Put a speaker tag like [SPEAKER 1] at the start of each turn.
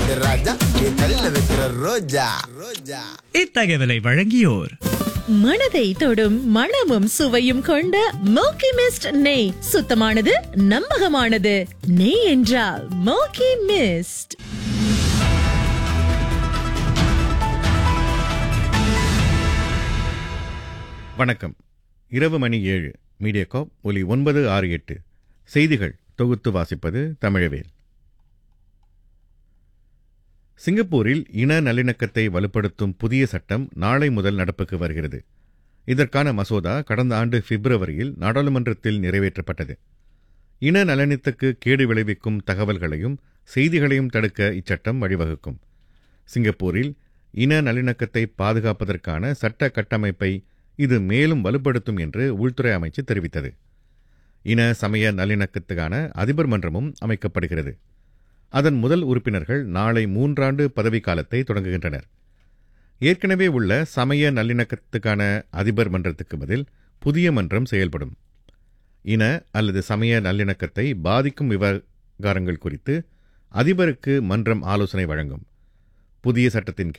[SPEAKER 1] இந்த ராஜா என் தலையில வைக்கிற ரோஜா ரோஜா
[SPEAKER 2] இத்தகவலை வழங்கியோர்
[SPEAKER 3] மனதை தொடும் மணமும் சுவையும் கொண்ட மோக்கி மிஸ்ட் நெய் சுத்தமானது நம்பகமானது நெய் என்றால் மோக்கி மிஸ்ட்
[SPEAKER 4] வணக்கம் இரவு மணி ஏழு மீடியாகாப் ஒலி ஒன்பது ஆறு எட்டு செய்திகள் தொகுத்து வாசிப்பது தமிழவேல் சிங்கப்பூரில் இன நல்லிணக்கத்தை வலுப்படுத்தும் புதிய சட்டம் நாளை முதல் நடப்புக்கு வருகிறது இதற்கான மசோதா கடந்த ஆண்டு பிப்ரவரியில் நாடாளுமன்றத்தில் நிறைவேற்றப்பட்டது இன நலனித்துக்கு கேடு விளைவிக்கும் தகவல்களையும் செய்திகளையும் தடுக்க இச்சட்டம் வழிவகுக்கும் சிங்கப்பூரில் இன நல்லிணக்கத்தை பாதுகாப்பதற்கான சட்ட கட்டமைப்பை இது மேலும் வலுப்படுத்தும் என்று உள்துறை அமைச்சு தெரிவித்தது இன சமய நல்லிணக்கத்துக்கான அதிபர் மன்றமும் அமைக்கப்படுகிறது அதன் முதல் உறுப்பினர்கள் நாளை மூன்றாண்டு பதவிக்காலத்தை தொடங்குகின்றனர் ஏற்கனவே உள்ள சமய நல்லிணக்கத்துக்கான அதிபர் மன்றத்துக்கு பதில் புதிய மன்றம் செயல்படும் இன அல்லது சமய நல்லிணக்கத்தை பாதிக்கும் விவகாரங்கள் குறித்து அதிபருக்கு மன்றம் ஆலோசனை வழங்கும் புதிய சட்டத்தின் கீழ்